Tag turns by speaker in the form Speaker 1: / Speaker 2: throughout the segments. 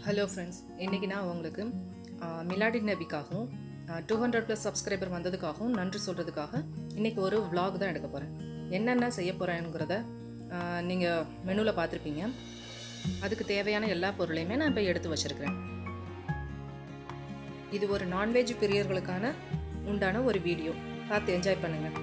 Speaker 1: hello friends இன்றைக்கி நான் உங்களுக்கு மிலாடி நபிக்காகவும் டூ ஹண்ட்ரட் ப்ளஸ் சப்ஸ்கிரைபர் வந்ததுக்காகவும் நன்றி சொல்கிறதுக்காக இன்றைக்கி ஒரு vlog தான் எடுக்க போகிறேன் என்னென்ன செய்ய போகிறேங்கிறத நீங்கள் மெனுவில் பார்த்துருப்பீங்க அதுக்கு தேவையான எல்லா பொருளையுமே நான் இப்போ எடுத்து வச்சுருக்கிறேன் இது ஒரு நான்வெஜ் பிரியர்களுக்கான உண்டான ஒரு வீடியோ பார்த்து என்ஜாய் பண்ணுங்கள்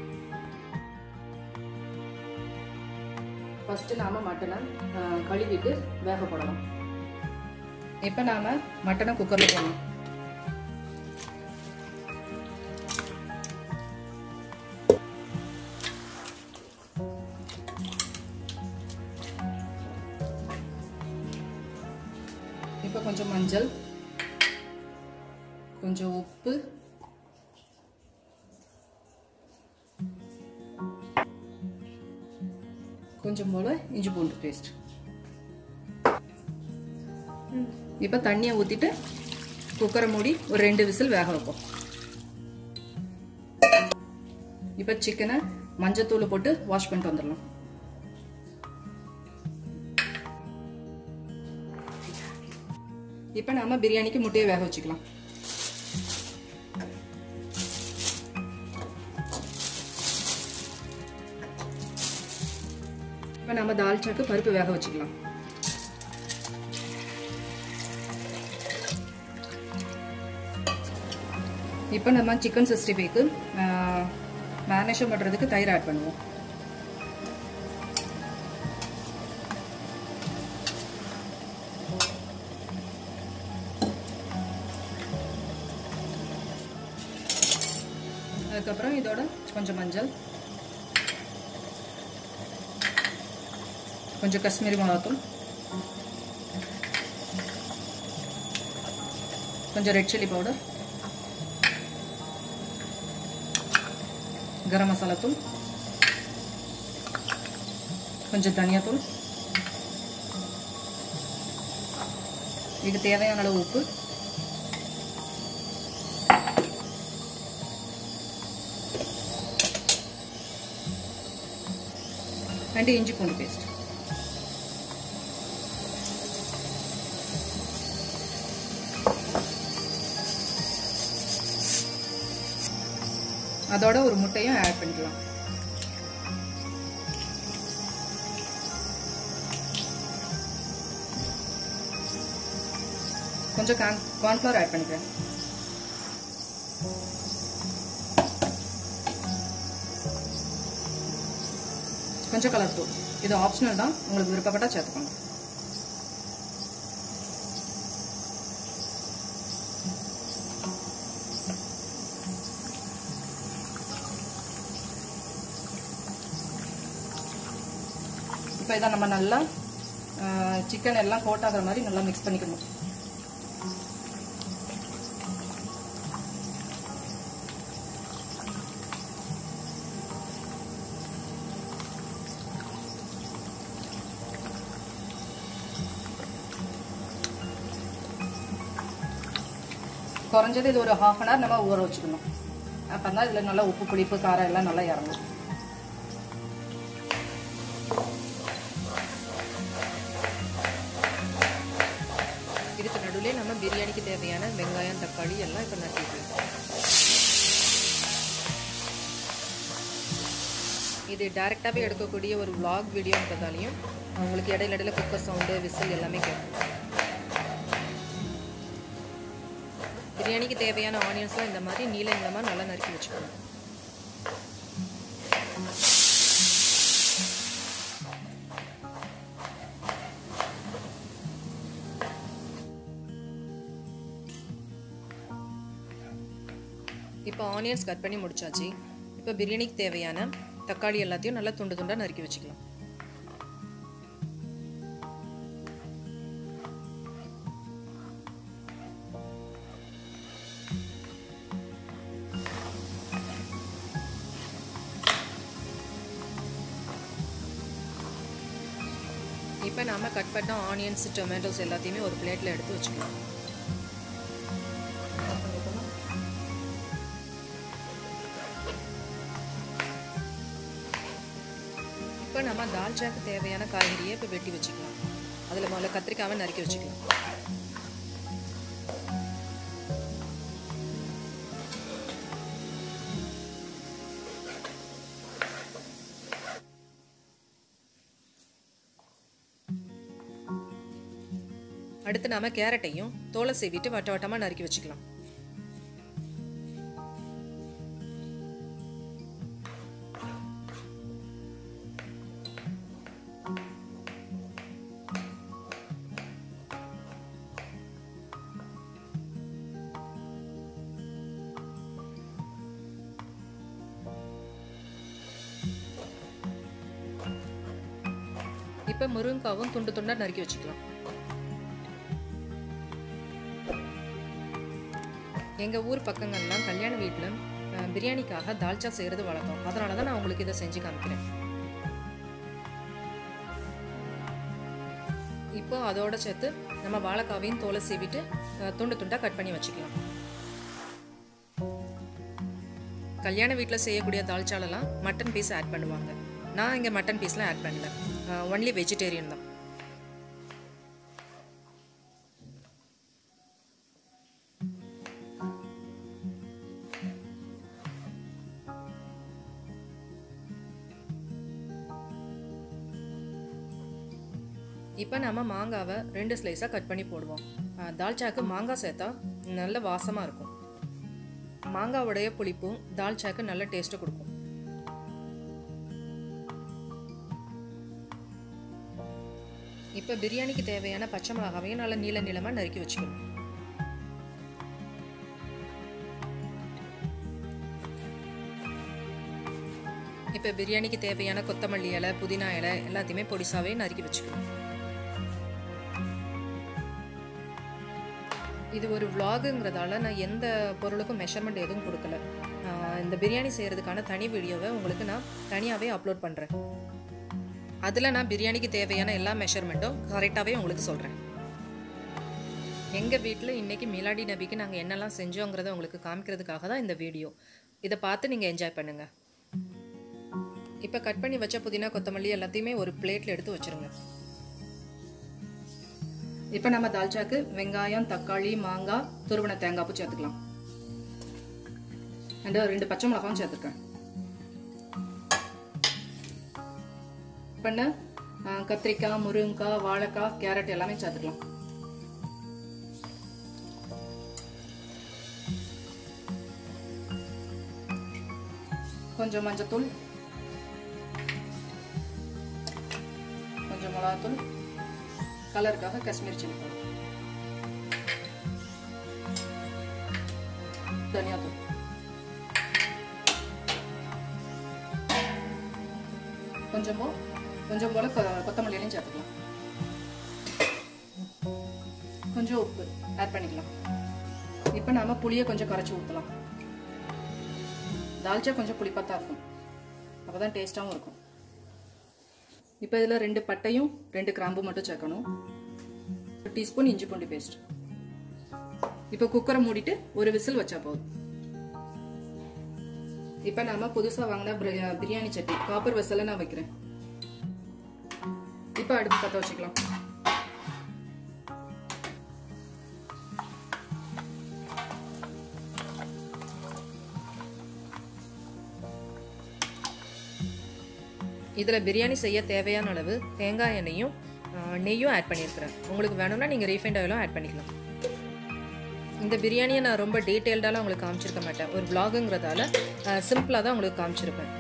Speaker 1: ஃபஸ்ட்டு நாம் மட்டனை ஆஹ், கழுவிட்டு வேக போடலாம் இப்போ நாம் மட்டனை குக்கரில் போடணும் இப்போ கொஞ்சம் மஞ்சள் கொஞ்சம் உப்பு கொஞ்சம் போல் இஞ்சி பூண்டு பேஸ்ட் இப்போ தண்ணியை ஊற்றிட்டு குக்கரை மூடி ஒரு ரெண்டு விசில் வேக வைப்போம் இப்போ சிக்கனை மஞ்சத்தூள் போட்டு வாஷ் பண்ணிட்டு வந்துடலாம் இப்போ நாம பிரியாணிக்கு முட்டையை வேக வச்சுக்கலாம் இப்போ நம்ம தால்ச்சாக்கு பருப்பு வேக வச்சுக்கலாம் இப்போ நம்ம சிக்கன் சிக்ஸ்டி ஃபைவ்க்கு மேரினேஷன் பண்ணுறதுக்கு தயிர் ஆட் பண்ணுவோம் அதுக்கப்புறம் இதோட கொஞ்சம் மஞ்சள் கொஞ்சம் காஷ்மீரி மிளகாத்தூள் கொஞ்சம் red chilli powder garam masala தூள் கொஞ்சம் தனியாத்தூள் இதுக்கு தேவையான அளவு உப்பு ரெண்டு இஞ்சி பூண்டு பேஸ்ட் அதோட ஒரு முட்டையும் ஆட் பண்ணிக்கலாம் கொஞ்சம் கார்ன் கார்ன்ஃப்ளவர் ஆட் பண்ணிக்கிறேன் கொஞ்சம் கலர் தூள் இது ஆப்ஷனல் தான் உங்களுக்கு விருப்பப்பட்டா சேர்த்துக்கோங்க இப்போ இதை நம்ம நல்லா சிக்கன் எல்லாம் கோட் ஆகிற மாதிரி நல்லா மிக்ஸ் பண்ணிக்கணும் குறைஞ்சது இது ஒரு ஹாஃப் அன் ஹவர் நம்ம ஊற வச்சுக்கணும் அப்போ தான் இதில் நல்லா உப்பு புளிப்பு காரம் எல்லாம் நல்லா இறங்கும் இதுக்கு நடுவில் நம்ம பிரியாணிக்கு தேவையான வெங்காயம் தக்காளி எல்லாம் இப்போ நட்டிக்கலாம் இது டைரெக்டாகவே எடுக்கக்கூடிய ஒரு vlog வீடியோன்றதாலையும் உங்களுக்கு இடையில இடையில குக்கர் சவுண்டு விசில் எல்லாமே கேட்கும் பிரியாணிக்கு தேவையான ஆனியன்ஸ்லாம் இந்த மாதிரி நீல நீளமாக நல்லா நறுக்கி வச்சுக்கணும் இப்போ ஆனியன்ஸ் கட் பண்ணி முடிச்சாச்சு இப்போ பிரியாணிக்கு தேவையான தக்காளி எல்லாத்தையும் நல்லா துண்டு துண்டாக நறுக்கி வச்சுக்கலாம் இப்போ நாம கட் பண்ண ஆனியன்ஸ் டொமேட்டோஸ் எல்லாத்தையுமே ஒரு பிளேட்டில் எடுத்து வச்சுக்கலாம் இப்போ நம்ம தால்ச்சாக்கு தேவையான காய்கறியை இப்போ வெட்டி வச்சுக்கலாம் அதில் முதல்ல கத்திரிக்காவை நறுக்கி வச்சுக்கலாம் அடுத்து நாம கேரட்டையும் தோலை சீவிட்டு வட்ட வட்டமாக நறுக்கி வச்சுக்கலாம் இப்போ முருங்காவும் துண்டு துண்டா நறுக்கி வச்சுக்கலாம் எங்கள் ஊர் பக்கங்கள்லாம் கல்யாண வீட்டில் பிரியாணிக்காக தால்ச்சா செய்கிறது வழக்கம் அதனால தான் நான் உங்களுக்கு இதை செஞ்சு காமிக்கிறேன் இப்போ அதோட சேர்த்து நம்ம வாழைக்காவையும் தோலை சீவிட்டு துண்டு துண்டாக கட் பண்ணி வச்சுக்கலாம் கல்யாண வீட்டில் செய்யக்கூடிய தால்ச்சாலெல்லாம் மட்டன் பீஸ் ஆட் பண்ணுவாங்க நான் இங்கே மட்டன் பீஸ்லாம் ஆட் பண்ணல ஒன்லி வெஜிடேரியன் தான் இப்போ நம்ம மாங்காவை ரெண்டு ஸ்லைஸாக கட் பண்ணி போடுவோம் தால்ச்சாக்கு மாங்காய் சேர்த்தா நல்ல வாசமாக இருக்கும் மாங்காவுடைய புளிப்பும் தால்ச்சாக்கு நல்ல டேஸ்ட்டு கொடுக்கும் இப்போ பிரியாணிக்கு தேவையான பச்சை மிளகாவையும் நல்லா நீள நீளமாக நறுக்கி வச்சுக்கணும் இப்போ பிரியாணிக்கு தேவையான கொத்தமல்லி இலை புதினா இலை எல்லாத்தையுமே பொடிசாவே நறுக்கி வச்சுக்கணும் இது ஒரு விலாகுங்கிறதால நான் எந்த பொருளுக்கும் மெஷர்மெண்ட் எதுவும் கொடுக்கல இந்த பிரியாணி செய்கிறதுக்கான தனி வீடியோவை உங்களுக்கு நான் தனியாகவே அப்லோட் பண்ணுறேன் அதில் நான் பிரியாணிக்கு தேவையான எல்லா மெஷர்மெண்ட்டும் கரெக்டாகவே உங்களுக்கு சொல்கிறேன் எங்கள் வீட்டில் இன்றைக்கி மிலாடி நபிக்கு நாங்கள் என்னெல்லாம் செஞ்சோங்கிறத உங்களுக்கு காமிக்கிறதுக்காக தான் இந்த வீடியோ இதை பார்த்து நீங்கள் என்ஜாய் பண்ணுங்கள் இப்போ கட் பண்ணி வச்ச புதினா கொத்தமல்லி எல்லாத்தையுமே ஒரு பிளேட்டில் எடுத்து வச்சுருங்க இப்போ நம்ம தால்ச்சாக்கு வெங்காயம் தக்காளி மாங்காய் துருவன தேங்காய் பூ சேர்த்துக்கலாம் அண்ட் ரெண்டு பச்சை மிளகாவும் சேர்த்துருக்கேன் பண்ண கத்திரிக்காய் முருங்கைக்காய் வாழைக்காய் கேரட் எல்லாமே சேர்த்துக்கலாம் கொஞ்சம் மஞ்சத்தூள் கொஞ்சம் மிளகாத்தூள் கலருக்காக காஷ்மீர் சில்லி பவுடர் தனியாத்தூள் கொஞ்சம் போ கொஞ்சம் போல கொத்தமல்லியிலையும் சேர்த்துக்கலாம் கொஞ்சம் உப்பு ஆட் பண்ணிக்கலாம் இப்போ நாம புளியை கொஞ்சம் கரைச்சி ஊற்றலாம் தால்ச்சா கொஞ்சம் புளிப்பாத்தான் இருக்கும் அப்போ தான் டேஸ்ட்டாகவும் இருக்கும் இப்போ இதில் ரெண்டு பட்டையும் ரெண்டு கிராம்பு மட்டும் சேர்க்கணும் ஒரு டீஸ்பூன் இஞ்சி பூண்டு பேஸ்ட் இப்போ குக்கரை மூடிட்டு ஒரு விசில் வச்சா போதும் இப்போ நாம புதுசாக வாங்கின பிரியாணி சட்டி காப்பர் வெசல நான் வைக்கிறேன் இப்போ அடுப்பு பற்ற வச்சுக்கலாம் இதில் பிரியாணி செய்ய தேவையான அளவு தேங்காய் எண்ணெயும் நெய்யும் ஆட் பண்ணியிருக்கிறேன் உங்களுக்கு வேணும்னா நீங்கள் ரீஃபைண்ட் ஆயிலும் ஆட் பண்ணிக்கலாம் இந்த பிரியாணியை நான் ரொம்ப டீட்டெயில்டாலாம் உங்களுக்கு காமிச்சிருக்க மாட்டேன் ஒரு விலாகுங்கிறதால சிம்பிளாக தான் உங்களுக்கு காமிச்சிருப்பேன்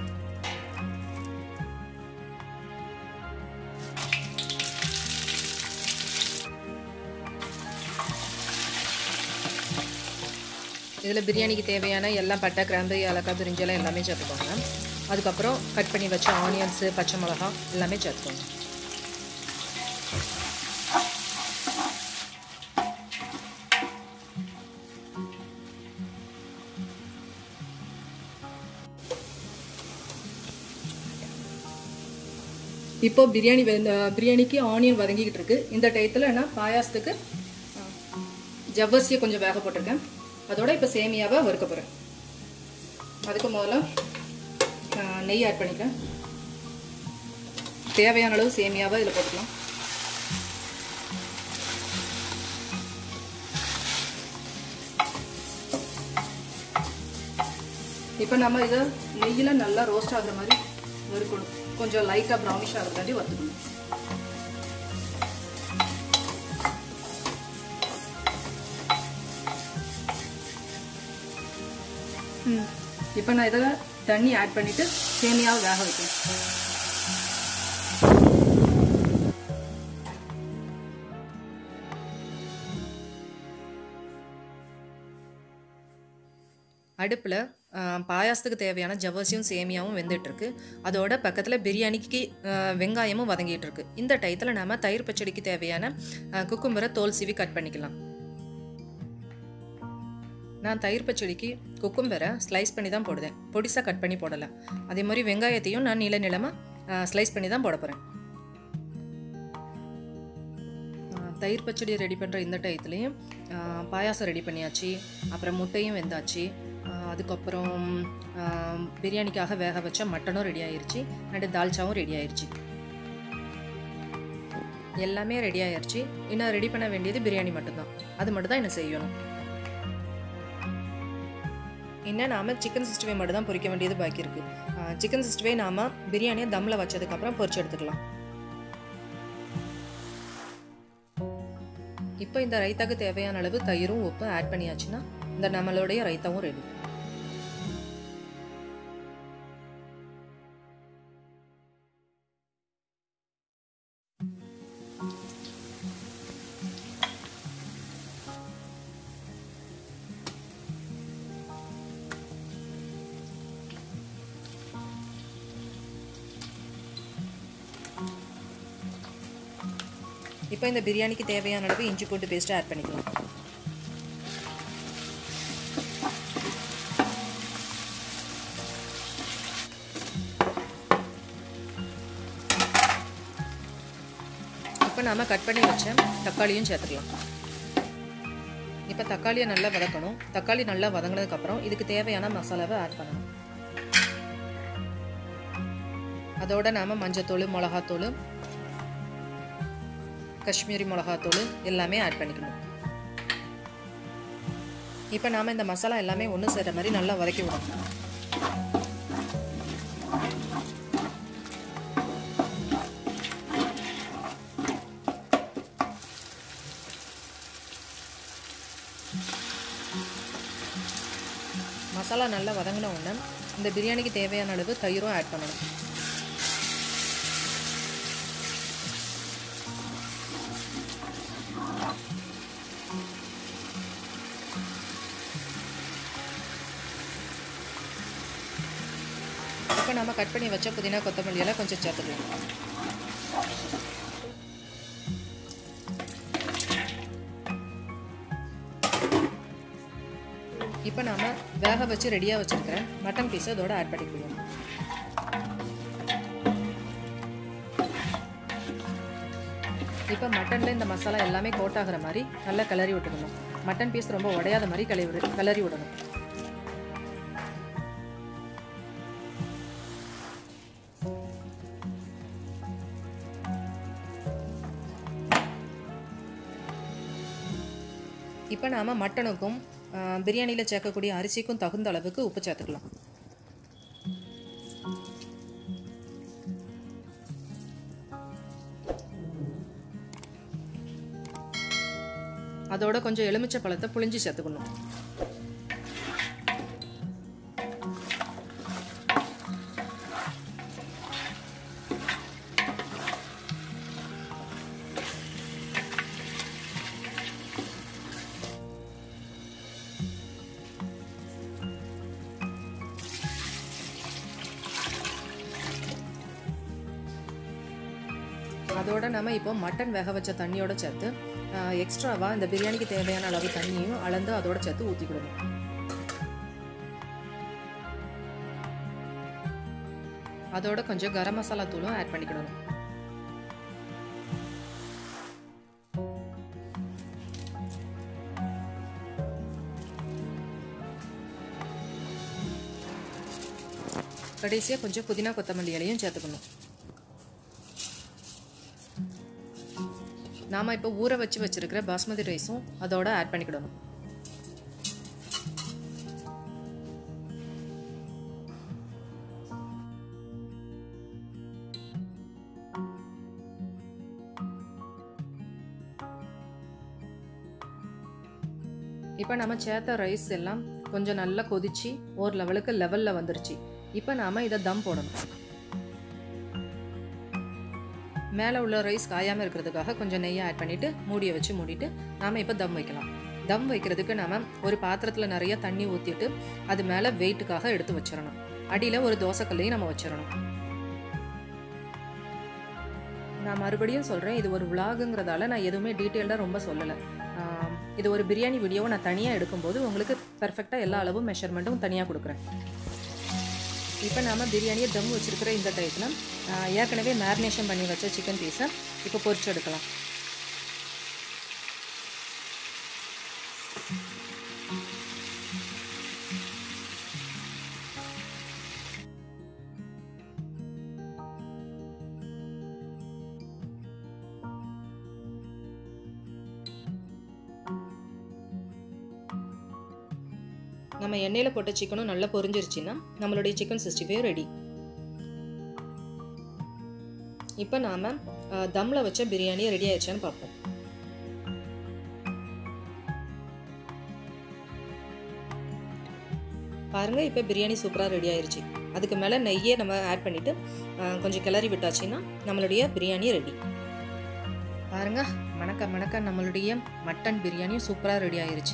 Speaker 1: இதில் பிரியாணிக்கு தேவையான எல்லாம் பட்டை கிராம்பு ஏலக்காய் பிரிஞ்செல்லாம் எல்லாமே சேர்த்துக்கோங்க அதுக்கப்புறம் கட் பண்ணி வச்ச ஆனியன்ஸு பச்சை மிளகா எல்லாமே சேர்த்துக்கோங்க இப்போ பிரியாணி பிரியாணிக்கு ஆனியன் வதங்கிக்கிட்டு இருக்கு இந்த டயத்தில் நான் பாயாசத்துக்கு ஜவ்வரிசியை கொஞ்சம் வேக போட்டிருக்கேன் அதோட இப்போ சேமியாவை வறுக்க போகிறேன் அதுக்கு முதல்ல நெய் ஆட் பண்ணிக்கிறேன் தேவையான அளவு சேமியாவை இதில் போட்டுக்கலாம் இப்போ நம்ம இதை நெய்யில் நல்லா ரோஸ்ட் ஆகுற மாதிரி வறுக்கணும் கொஞ்சம் லைட்டாக ப்ரௌனிஷ் ஆகிறதாண்டி வறுத்துக்கணும் இப்போ நான் இதில் தண்ணி ஆட் பண்ணிவிட்டு சேமியாவை வேக வைக்கிறேன் அடுப்பில் பாயாசத்துக்கு தேவையான ஜவ்வரிசியும் சேமியாவும் வெந்துட்டுருக்கு அதோட பக்கத்தில் பிரியாணிக்கு ஆஹ், வெங்காயமும் வதங்கிட்டு இருக்கு இந்த டயத்தில் நாம தயிர் பச்சடிக்கு தேவையான குக்கும்பரை தோல் சீவி கட் பண்ணிக்கலாம் நான் தயிர் பச்சடிக்கு குக்கும்பரை ஸ்லைஸ் பண்ணி தான் போடுவேன் பொடிசாக கட் பண்ணி போடலை அதே மாதிரி வெங்காயத்தையும் நான் நீள நீளமாக ஸ்லைஸ் பண்ணி தான் போட போகிறேன் தயிர் பச்சடி ரெடி பண்ணுற இந்த டயத்துலேயும் பாயாசம் ரெடி பண்ணியாச்சு அப்புறம் முட்டையும் வெந்தாச்சு ஆஹ் அதுக்கப்புறம் ஆஹ் பிரியாணிக்காக வேக வச்ச மட்டனும் ரெடி ஆயிருச்சு அண்டு தால்ச்சாவும் ரெடி ஆயிருச்சு எல்லாமே ரெடி ஆயிருச்சு இன்னும் ரெடி பண்ண வேண்டியது பிரியாணி மட்டும்தான் அது மட்டும் தான் என்ன செய்யணும் இன்னும் நாம சிக்கன் சிக்ஸ்டிவே மட்டும் தான் பொரிக்க வேண்டியது பாக்கி இருக்கு சிக்கன் சிக்ஸ்டிவே நாம பிரியாணியை தம்மில் வச்சதுக்கப்புறம் பொரிச்சு எடுத்துக்கலாம் இப்போ இந்த ரைத்தாக்கு தேவையான அளவு தயிரும் உப்பு ஆட் பண்ணியாச்சுன்னா இந்த நம்மளுடைய ரைத்தாவும் ரெடி இப்போ இந்த பிரியாணிக்கு தேவையான அளவு இஞ்சி பூண்டு பேஸ்ட்டு ஆட் பண்ணிக்கலாம் இப்போ நாம கட் பண்ணி வச்ச தக்காளியும் சேர்த்துக்கலாம் இப்போ தக்காளியை நல்லா வதக்கணும் தக்காளி நல்லா வதங்கினதுக்கப்புறம் இதுக்கு தேவையான மசாலாவை ஆட் பண்ணணும் அதோட நாம மஞ்சத்தூள் மிளகாத்தூள் காஷ்மீரி மிளகாத்தூள் எல்லாமே ஆட் பண்ணிக்கணும் இப்போ நாம் இந்த மசாலா எல்லாமே ஒன்று சேர்ற மாதிரி நல்லா வதக்கி விடணும் மசாலா நல்லா வதங்கின உடனே இந்த பிரியாணிக்கு தேவையான அளவு தயிரும் ஆட் பண்ணணும் இப்போ நம்ம கட் பண்ணி வச்ச புதினா கொத்தமல்லி எல்லாம் கொஞ்சம் சேர்த்துக்கலாம் இப்போ நாம வேக வச்சு ரெடியாக வச்சிருக்கிற மட்டன் பீஸை இதோட ஆட் பண்ணிக்கலாம் இப்போ மட்டனில் இந்த மசாலா எல்லாமே கோட் ஆகிற மாதிரி நல்லா கிளறி விட்டுக்கணும் மட்டன் பீஸ் ரொம்ப உடையாத மாதிரி கிளறி கிளறி விடணும் இப்போ நாம் மட்டனுக்கும் பிரியாணியில் சேர்க்கக்கூடிய அரிசிக்கும் தகுந்த அளவுக்கு உப்பு சேர்த்துக்கலாம் அதோட கொஞ்சம் எலுமிச்சை பழத்தை புளிஞ்சு சேர்த்துக்கணும் அதோட நம்ம இப்போ மட்டன் வேக வச்ச தண்ணியோட சேர்த்து எக்ஸ்ட்ராவாக இந்த பிரியாணிக்கு தேவையான அளவு தண்ணியும் அளந்து அதோட சேர்த்து ஊற்றிக்கிடணும் அதோட கொஞ்சம் கரம் மசாலா தூளும் ஆட் பண்ணிக்கிடணும் கடைசியாக கொஞ்சம் புதினா கொத்தமல்லி இலையும் சேர்த்துக்கணும் நாம் இப்போ ஊற வச்சு வச்சிருக்கிற பாஸ்மதி ரைஸும் அதோட ஆட் பண்ணிக்கிடணும் இப்போ நம்ம சேர்த்த ரைஸ் எல்லாம் கொஞ்சம் நல்லா கொதிச்சு ஒரு லெவலுக்கு லெவலில் வந்துருச்சு இப்போ நாம் இதை தம் போடணும் மேலே உள்ள ரைஸ் காயாமல் இருக்கிறதுக்காக கொஞ்சம் நெய்யை ஆட் பண்ணிவிட்டு மூடியை வச்சு மூடிட்டு நாம் இப்போ தம் வைக்கலாம் தம் வைக்கிறதுக்கு நாம் ஒரு பாத்திரத்தில் நிறைய தண்ணி ஊற்றிட்டு அது மேலே வெயிட்டுக்காக எடுத்து வச்சிடணும் அடியில் ஒரு தோசைக்கல்லையும் நம்ம வச்சிடணும் நான் மறுபடியும் சொல்கிறேன் இது ஒரு விலாகுங்கிறதால நான் எதுவுமே டீட்டெயில்டாக ரொம்ப சொல்லலை ஆம், இது ஒரு பிரியாணி வீடியோவை நான் தனியாக எடுக்கும்போது உங்களுக்கு பெர்ஃபெக்டாக எல்லா அளவும் மெஷர்மெண்ட்டும் தனியாக கொடுக்குறேன் இப்போ நாம் பிரியாணியை தம் வச்சுருக்கிற இந்த டயத்தில் ஏற்கனவே மேரினேஷன் பண்ணி வச்ச சிக்கன் பீஸை இப்போ பொரிச்சு எடுக்கலாம் நம்ம எண்ணெயில் போட்ட சிக்கனும் நல்லா பொரிஞ்சிருச்சுன்னா நம்மளுடைய சிக்கன் சிக்ஸ்டி ஃபைவ் ரெடி இப்போ நாம் தம்மில் வச்ச பிரியாணி ரெடி ஆயிடுச்சான்னு பார்ப்போம் பாருங்கள் இப்போ பிரியாணி சூப்பராக ரெடி ஆயிருச்சு அதுக்கு மேலே நெய்யே நம்ம ஆட் பண்ணிவிட்டு கொஞ்சம் கிளறி விட்டாச்சுன்னா நம்மளுடைய பிரியாணி ரெடி பாருங்க மணக்க மணக்க நம்மளுடைய மட்டன் பிரியாணியும் சூப்பராக ரெடி ஆயிருச்சு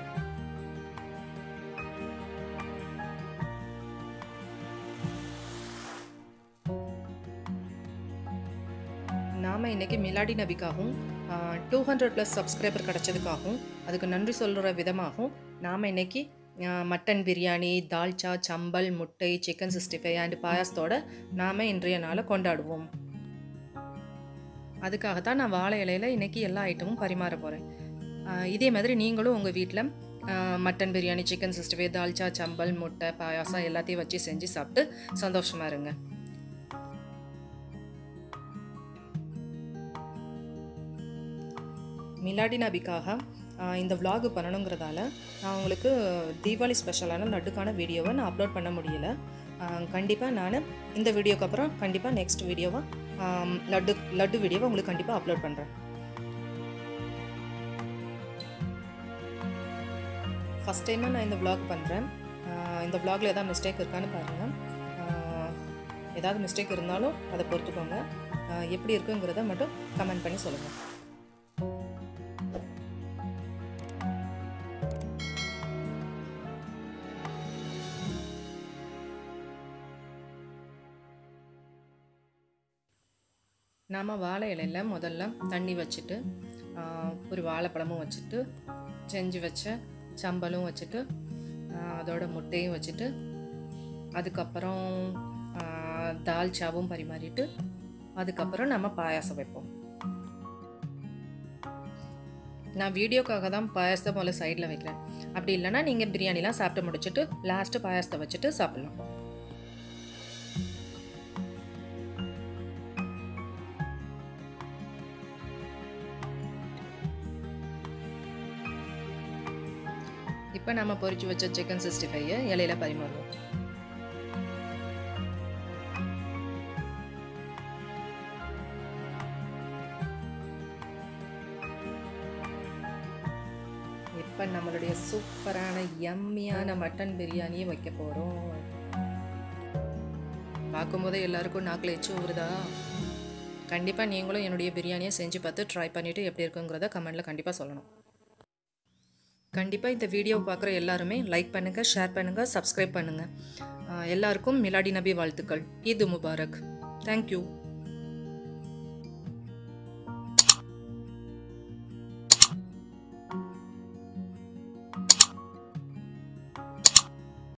Speaker 1: நாம் இன்றைக்கி மிலாடி நபிக்காகவும் டூ ஹண்ட்ரட் ப்ளஸ் சப்ஸ்கிரைபர் கிடச்சதுக்காகவும் அதுக்கு நன்றி சொல்கிற விதமாகவும் நாம் இன்றைக்கி மட்டன் பிரியாணி தால்ச்சா சம்பல் முட்டை சிக்கன் சிக்ஸ்டி ஃபைவ் அண்ட் பாயாசத்தோட நாம் இன்றைய நாளை கொண்டாடுவோம் அதுக்காக தான் நான் வாழை இலையில் இன்றைக்கி எல்லா ஐட்டமும் பரிமாற போகிறேன் இதே மாதிரி நீங்களும் உங்கள் வீட்டில் mutton biryani chicken sixty five தால்ச்சா சம்பல் முட்டை பாயாசம் எல்லாத்தையும் வச்சு செஞ்சு சாப்பிட்டு சந்தோஷமாக இருங்க மிலாடி நபிக்காக ஆஹ், இந்த vlog பண்ணணுங்கிறதால நான் உங்களுக்கு தீபாவளி ஸ்பெஷலான லட்டுக்கான வீடியோவை நான் அப்லோட் பண்ண முடியல கண்டிப்பாக நான் இந்த வீடியோக்கு அப்புறம் கண்டிப்பாக நெக்ஸ்ட் வீடியோவை லட்டு லட்டு வீடியோவை உங்களுக்கு கண்டிப்பாக அப்லோட் பண்ணுறேன் ஃபஸ்ட் டைமாக நான் இந்த vlog பண்ணுறேன் இந்த vlogல ஏதாவது மிஸ்டேக் இருக்கான்னு பாருங்கள் ஏதாவது மிஸ்டேக் இருந்தாலும் அதை பொறுத்துக்கோங்க ஆஹ், எப்படி இருக்குங்கிறத மட்டும் கமெண்ட் பண்ணி சொல்லுங்கள் நாம் வாழை இலையில முதல்ல தண்ணி வச்சுட்டு ஆஹ், ஒரு வாழைப்பழமும் வச்சுட்டு செஞ்சு வச்ச சம்பலும் வச்சுட்டு ஆஹ், அதோட முட்டையும் வச்சுட்டு அதுக்கப்புறம் ஆஹ், தால்ச்சாவும் பரிமாறிட்டு அதுக்கப்புறம் நம்ம பாயாசம் வைப்போம் நான் வீடியோக்காக தான் பாயாசத்தை முதல்ல சைடில் வைக்கிறேன் அப்படி இல்லைன்னா நீங்கள் பிரியாணிலாம் சாப்பிட்டு முடிச்சுட்டு லாஸ்ட்டு பாயாசத்தை வச்சுட்டு சாப்பிட்லாம் இப்போ நம்ம பொரிச்சு வச்ச சிக்கன் சிக்ஸ்டி ஃபைவ் இலையில பரிமாறுவோம் இப்போ நம்மளுடைய சூப்பரான யம்மியான மட்டன் பிரியாணியை வைக்க போகிறோம் பார்க்கும்போதே எல்லாருக்கும் நாக்கில் எச்சு ஊறுதா கண்டிப்பாக நீங்களும் என்னுடைய பிரியாணியை செஞ்சு பார்த்து ட்ரை பண்ணிவிட்டு எப்படி இருக்குங்கிறத கமெண்டில் கண்டிப்பாக சொல்லணும் கண்டிப்பாக இந்த வீடியோ பார்க்குற எல்லாருமே லைக் பண்ணுங்கள் ஷேர் பண்ணுங்கள் சப்ஸ்கிரைப் பண்ணுங்கள் எல்லாருக்கும் மிலாடி நபி வாழ்த்துக்கள் ஈது முபாரக் தேங்க்யூ